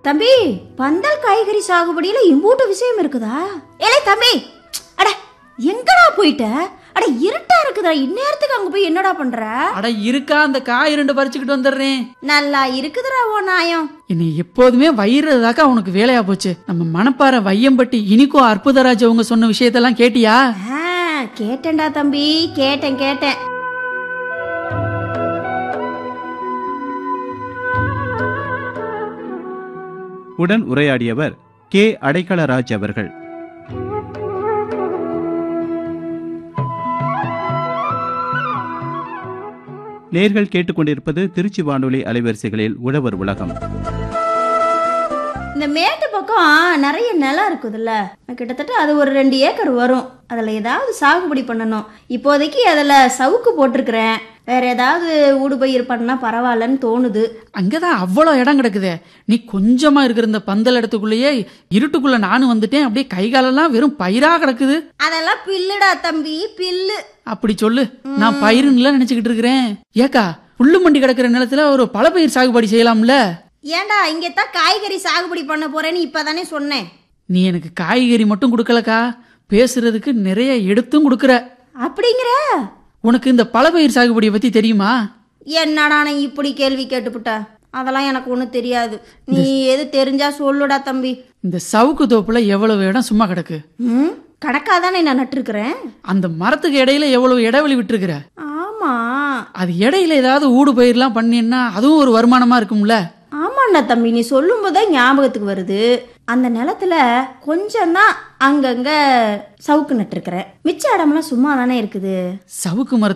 தம்பி பந்தல் காய்கறி சாகுபடியில இம்பூட்டு விஷயம் இருக்குதா ஏலே தம்பி அட எங்கடா போயிட்ட அட இருட்டா இருக்குதா இந்நேரத்துக்கு அங்க போய் என்னடா பண்ற அட இருக்கா அந்த காய் ரெண்டு பறிச்சுக்கிட்டு வந்துடுறேன் நல்லா இருக்குதுடா ஓ நாயம் என்னை எப்போதுமே வயிறுதாக்கா உனக்கு வேலையா போச்சு நம்ம மணப்பாறை வையம்பட்டி இனிக்கோ அற்புதராஜ் அவங்க சொன்ன விஷயத்தெல்லாம் கேட்டியா ஆ, கேட்டேன்டா தம்பி கேட்டேன் கேட்டேன் உடன் உரையாடியவர் கே அடைக்கலராஜ் அவர்கள் நேர்கள் கேட்டுக்கொண்டிருப்பது திருச்சி வானொலி அலைவரிசைகளில் உழவர் உலகம் இந்த மேட்டு பக்கம் நிறைய நிலம் இருக்குதுல்ல கிட்டத்தட்ட அது ஒரு ரெண்டு ஏக்கர் வரும் அதில் ஏதாவது சாகுபடி பண்ணணும் இப்போதைக்கு அதில் சவுக்கு போட்டிருக்கிறேன் வேற ஏதாவது ஊடுபயிர் பண்ணா பரவாயில்லன்னு தோணுது அங்கதான் அவ்வளோ இடம் கிடக்குதே நீ கொஞ்சமா இருக்கிற இந்த பந்தல் இடத்துக்குள்ளேயே இருட்டுக்குள்ள நானும் வந்துட்டேன் அப்படியே கை காலெல்லாம் வெறும் பயிரா கிடக்குது அதெல்லாம் பில்லுடா தம்பி பில்லு அப்படி சொல்லு நான் பயிருன்னு நினைச்சுக்கிட்டு இருக்கிறேன் ஏக்கா புல்லு மண்டி கிடக்கிற நிலத்துல ஒரு பல பயிர் சாகுபடி செய்யலாம்ல ஏன்டா இங்கே தான் காய்கறி சாகுபடி பண்ண போறேன்னு இப்பதானே சொன்னேன் நீ எனக்கு காய்கறி மட்டும் கொடுக்கலக்கா பேசுறதுக்கு நிறைய எடுத்தும் கொடுக்குற அப்படிங்கிற உனக்கு இந்த பல பயிர் சாகுபடியை பத்தி தெரியுமா என்னடா நான் இப்படி கேள்வி கேட்டுப்புட்ட அதெல்லாம் எனக்கு ஒன்றும் தெரியாது நீ எது தெரிஞ்சா சொல்லுடா தம்பி இந்த சவுக்கு தோப்புல எவ்வளவு இடம் சும்மா கிடக்கு ம் கணக்காக தானே நான் நட்டிருக்கிறேன் அந்த மரத்துக்கு இடையில எவ்வளவு இடைவெளி விட்டுருக்குற ஆமா அது இடையில ஏதாவது ஊடு பயிர்லாம் பண்ணினா அதுவும் ஒரு வருமானமா இருக்கும்ல ஆமாண்ணா தம்பி நீ சொல்லும் போதே ஞாபகத்துக்கு வருது அந்த நிலத்துல கொஞ்சம் தான் அங்கங்க சவுக்கு நட்டிருக்கிறேன் மிச்ச இடமெல்லாம் சும்மா தானே இருக்குது சவுக்கு மரத்து